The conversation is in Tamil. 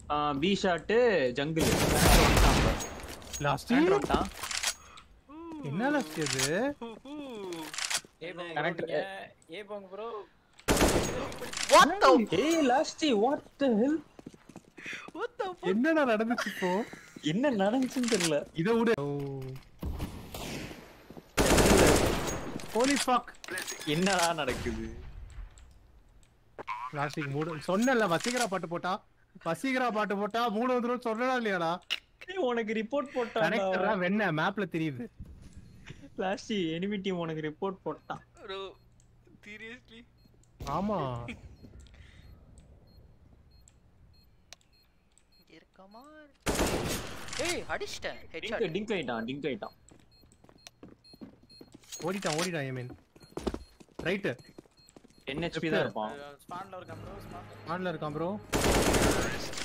பி ஷாட்டு ஜங்கிள் லாஸ்ட் என்ன லாஸ்ட் இது ஏ போங்க Correct. bro, நீங்க. ஏ போங்க ப்ரோ What the ஏய் லாஸ்டி what the hell what the fuck? என்னடா நடந்துச்சு இப்போ என்ன நடந்துச்சுன்னு தெரியல இத விடு ஹோலி ஃபக் என்னடா நடக்குது லாஸ்டிக் மூடு சொன்னல வசீகரா பாட்டு போட்டா வசீகரா பாட்டு போட்டா மூணு வந்துரும் சொன்னடா இல்லையாடா ஏய், உனக்கு ரிப்போர்ட் கனெக்டரா போட்டான் வெண்ண மேப்ல தெரியுது லாஸ்டி எனிமி டீம் உனக்கு ரிப்போர்ட் போட்டான் Bro, seriously? ஆமா Here, come on. ஏய் அடிச்சிட்டேன் டிங்க் ஹெட்ஷாட் டிங்க் ஆயிட்டான் டிங்க் ஆயிட்டான் ஓடிட்டான் ஓடிட்டான் ஐ மீன் ரைட்டு NHP தான் இருப்பான் ஸ்பான்ல இருக்கான் ப்ரோ ஸ்பான்ல ஆன்ல இருக்கான் ப்ரோ